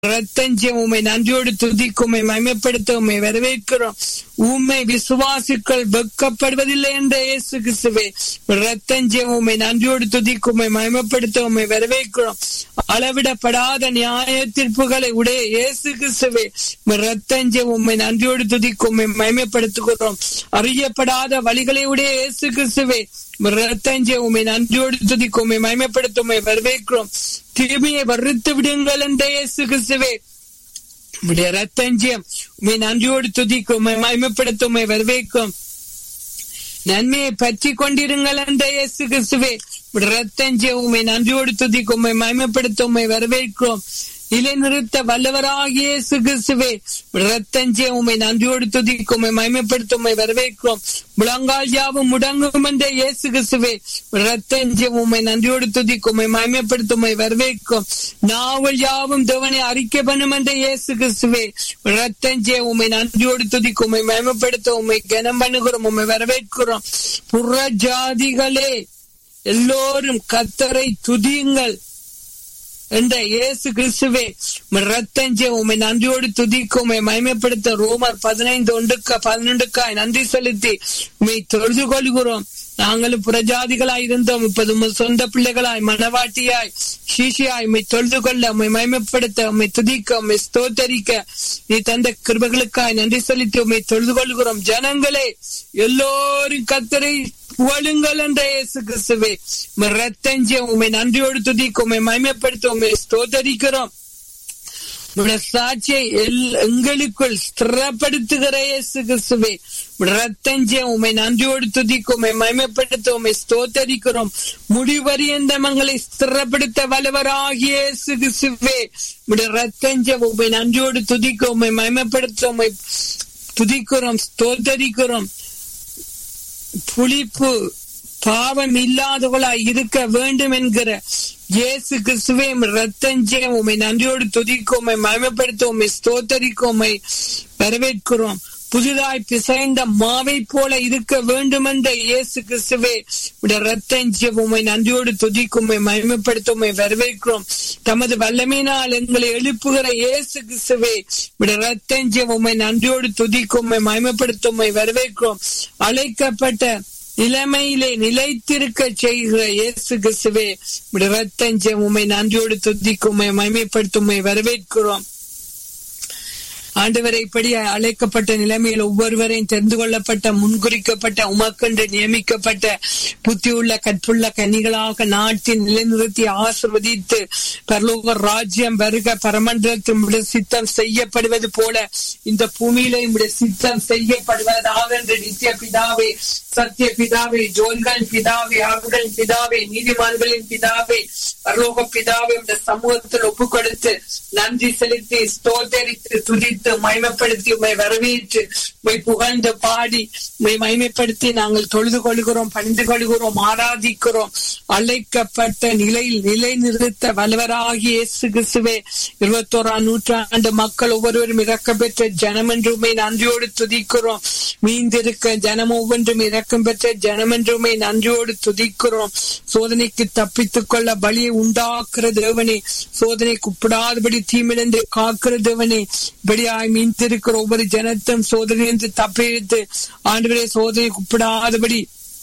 ரத்தஞ்சியம் உண்மை நன்றியோடு துதிக்கும் உம்மை மகிமைப்படுத்த உண்மை வரவேற்கிறோம் உண்மை விசுவாசிகள் வெட்கப்படுவதில்லை என்ற இயேசு கிறிஸ்துவே ரத்தஞ்சியம் உண்மை நன்றியோடு துதிக்கும் உம்மை மகிமைப்படுத்த உண்மை வரவேற்கிறோம் அளவிடப்படாத நியாய தீர்ப்புகளை உடைய இயேசு கிறிஸ்துவே ரத்தஞ்சியம் உண்மை நன்றியோடு துதிக்கும் உம்மை மகிமைப்படுத்துகிறோம் அறியப்படாத வழிகளை உடைய இயேசு கிறிஸ்துவே ரத்தஞ்சே உண்மை நன்றியோடு துதிக்கும் உண்மை மகிமைப்படுத்த உண்மை வரவேற்கிறோம் தீமையை வறுத்து விடுங்கள் என்ற இயேசு கிறிஸ்துவே உம்முடைய ரத்தஞ்சியம் உண்மை நன்றியோடு துதிக்கும் உண்மை மகிமைப்படுத்த உண்மை வரவேற்கும் நன்மையை பற்றி கொண்டிருங்கள் என்ற இயேசு கிறிஸ்துவே ரத்தஞ்சியம் உண்மை நன்றியோடு துதிக்கும் உண்மை மகிமைப்படுத்த உண்மை வரவேற்கிறோம் நிலைநிறுத்த வல்லவராகிய இயேசு கிறிஸ்துவே ரத்தஞ்சே உண்மை நன்றியோடு துதிக்கும் உண்மை மகிமைப்படுத்த உண்மை வரவேற்கிறோம் முழங்கால் யாவும் முடங்கும் என்ற இயேசு கிறிஸ்துவே ரத்தஞ்சே உண்மை நன்றியோடு துதிக்கும் உண்மை மகிமைப்படுத்த உண்மை வரவேற்கும் நாவல் யாவும் தேவனை அறிக்கை பண்ணும் என்ற இயேசு கிறிஸ்துவே ரத்தஞ்சே உண்மை நன்றியோடு துதிக்கும் உண்மை மகிமைப்படுத்த உண்மை கனம் பண்ணுகிறோம் உண்மை வரவேற்கிறோம் புற ஜாதிகளே எல்லோரும் கத்தரை துதியுங்கள் என்ற இயேசு கிறிஸ்துவே ரத்தஞ்சே உண்மை நன்றியோடு துதிக்கும் உண்மை மயமைப்படுத்த ரோமர் பதினைந்து ஒன்றுக்கா பதினொன்றுக்காய் நன்றி செலுத்தி உண்மை தொழுது கொள்கிறோம் நாங்களும் புறஜாதிகளாய் இருந்தோம் இப்போது உங்கள் சொந்த பிள்ளைகளாய் மனவாட்டியாய் சீஷியாய் உண்மை தொழுது கொள்ள உண்மை மயமைப்படுத்த உண்மை துதிக்க உண்மை ஸ்தோத்தரிக்க நீ தந்த கிருபகளுக்காய் நன்றி செலுத்தி உண்மை தொழுது கொள்கிறோம் ஜனங்களே எல்லோரும் கத்தரை புகழுங்கள் என்ற இயேசு கிறிஸ்துவே ரத்தஞ்சே உண்மை நன்றியோடு துதிக்கும் உண்மை மயமைப்படுத்த உண்மை ஸ்தோதரிக்கிறோம் சாட்சியை எங்களுக்குள் ஸ்திரப்படுத்துகிற இயேசு கிறிஸ்துவே ரத்தஞ்சே உண்மை நன்றியோடு துதிக்கும் உண்மை மயமைப்படுத்த உண்மை ஸ்தோத்தரிக்கிறோம் முடிவரியந்தமங்களை ஸ்திரப்படுத்த வல்லவராகிய இயேசு கிறிஸ்துவே ரத்தஞ்சே உண்மை நன்றியோடு துதிக்கும் உண்மை மயமைப்படுத்த உண்மை துதிக்கிறோம் ஸ்தோத்தரிக்கிறோம் புளிப்பு பாவம் இல்லாதவளாய் இருக்க வேண்டும் என்கிற இயேசு கிறிஸ்துவே ரத்தஞ்சே உண்மை நன்றியோடு துதிக்கும் உண்மை மயமப்படுத்த உண்மை ஸ்தோத்தரிக்கும் உண்மை வரவேற்கிறோம் புதிதாய் பிசைந்த மாவை போல இருக்க வேண்டும் என்ற இயேசு கிறிஸ்துவே ரத்தஞ்சே உண்மை நன்றியோடு துதிக்கும் உண்மை மயமப்படுத்த உண்மை வரவேற்கிறோம் தமது வல்லமையினால் எங்களை எழுப்புகிற இயேசு கிறிஸ்துவே ரத்தஞ்சே உண்மை நன்றியோடு துதிக்கும் உண்மை மயமப்படுத்த உண்மை வரவேற்கிறோம் அழைக்கப்பட்ட நிலைமையிலே நிலைத்திருக்க செய்கிற இயேசு கிறிஸ்துவே ரத்தஞ்சம் உண்மை நன்றியோடு துதிக்கும் உண்மை மகிமைப்படுத்தும் உண்மை வரவேற்கிறோம் ஆண்டவரை இப்படி அழைக்கப்பட்ட நிலைமையில் ஒவ்வொருவரையும் தெரிந்து கொள்ளப்பட்ட முன்குறிக்கப்பட்ட உமக்கென்று நியமிக்கப்பட்ட புத்தியுள்ள கற்புள்ள கன்னிகளாக நாட்டின் நிலைநிறுத்தி ஆசிர்வதித்து பரலோக ராஜ்யம் வருக பரமண்டலத்தில் சித்தம் செய்யப்படுவது போல இந்த பூமியில இம்முடைய சித்தம் செய்யப்படுவதாக என்று நித்திய பிதாவே சத்திய பிதாவே ஜோன்கள் பிதாவே அவர்கள் பிதாவே நீதிமான்களின் பிதாவே பரலோக பிதாவே இந்த சமூகத்தில் ஒப்பு கொடுத்து நன்றி செலுத்தி ஸ்தோத்தரித்து துதித்து மயமப்படுத்தி உண்மை வரவேற்று உண்மை புகழ்ந்து பாடி உண்மை மயமைப்படுத்தி நாங்கள் தொழுது கொள்கிறோம் பணிந்து கொள்கிறோம் ஆராதிக்கிறோம் அழைக்கப்பட்ட நிலையில் நிலை நிறுத்த வல்லவராகி இயேசு கிறிஸ்துவே இருபத்தோராம் நூற்றாண்டு மக்கள் ஒவ்வொருவரும் இறக்க பெற்ற ஜனம் என்றுமே நன்றியோடு துதிக்கிறோம் மீந்திருக்க ஜனம் ஒவ்வொன்றும் இறக்கம் பெற்ற ஜனம் என்றுமே நன்றியோடு துதிக்கிறோம் சோதனைக்கு தப்பித்துக் கொள்ள பலியை உண்டாக்குற தேவனே சோதனை குப்பிடாதபடி தீமிழந்து காக்கிற தேவனே இப்படியாய் மீந்திருக்கிற ஒவ்வொரு ஜனத்தும் சோதனை என்று தப்பித்து ஆண்டு சோதனை குப்பிடாதபடி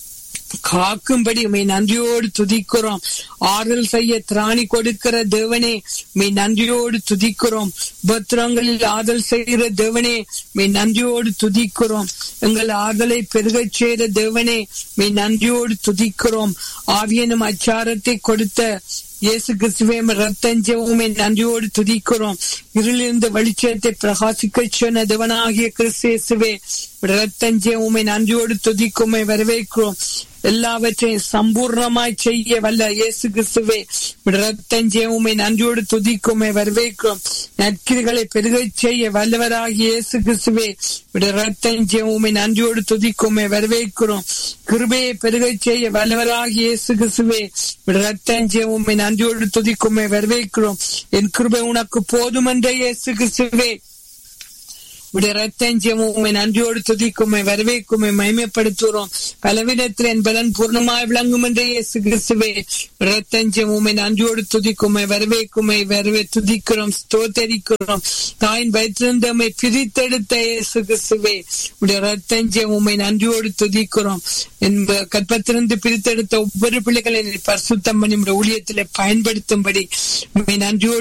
காக்கும்படி உண்மை நன்றியோடு துதிக்கிறோம் ஆறுதல் செய்ய திராணி கொடுக்கிற தேவனே மெய் நன்றியோடு துதிக்கிறோம் பத்திரங்களில் ஆதல் செய்கிற தேவனே மெய் நன்றியோடு துதிக்கிறோம் எங்கள் ஆறுதலை பெருகச் செய்கிற தேவனே மெய் நன்றியோடு துதிக்கிறோம் ஆவியனும் அச்சாரத்தை கொடுத்த இயேசு கிறிஸ்துவே ரத்தஞ்சவுமே நன்றியோடு துதிக்கிறோம் இருளிருந்து வெளிச்சத்தை பிரகாசிக்க சொன்ன தேவனாகிய கிறிஸ்துவே ரத்தஞ்சவுமே நன்றியோடு துதிக்குமே வரவேற்கிறோம் எல்லாவற்றையும் சம்பூர்ணமாய் செய்ய வல்ல இயேசு கிறிஸ்துவே ரத்தஞ்சேவுமை நன்றியோடு துதிக்குமே வரவேற்கும் நற்கிரிகளை பெருகச் செய்ய வல்லவராகிய இயேசு கிறிஸ்துவே ரத்தஞ்சேவுமை நன்றியோடு துதிக்குமே வரவேற்கிறோம் கிருபையை பெருகச் செய்ய வல்லவராகிய இயேசு கிறிஸ்துவே ரத்தஞ்சேவுமை நன்றியோடு துதிக்குமே வரவேற்கிறோம் என் கிருபை உனக்கு போதும் என்ற இயேசு கிறிஸ்துவே உடைய ரத்தஞ்சியம் உண்மை நன்றியோடு துதிக்குமை வரவேற்குமை மயமைப்படுத்துகிறோம் பலவிதத்தில் என் பலன் பூர்ணமாய் விளங்கும் என்ற இயேசு கிறிஸ்துவே ரத்தஞ்சியம் உண்மை நன்றியோடு துதிக்குமை வரவேற்குமை வரவே துதிக்கிறோம் ஸ்தோத்தரிக்கிறோம் தாயின் வயிற்றிருந்தமை பிரித்தெடுத்த இயேசு கிறிஸ்துவே உடைய ரத்தஞ்சியம் உண்மை நன்றியோடு துதிக்கிறோம் என் கற்பத்திலிருந்து பிரித்தெடுத்த ஒவ்வொரு பிள்ளைகளை பரிசுத்தம் பண்ணி உடைய ஊழியத்திலே பயன்படுத்தும்படி உண்மை நன்றியோடு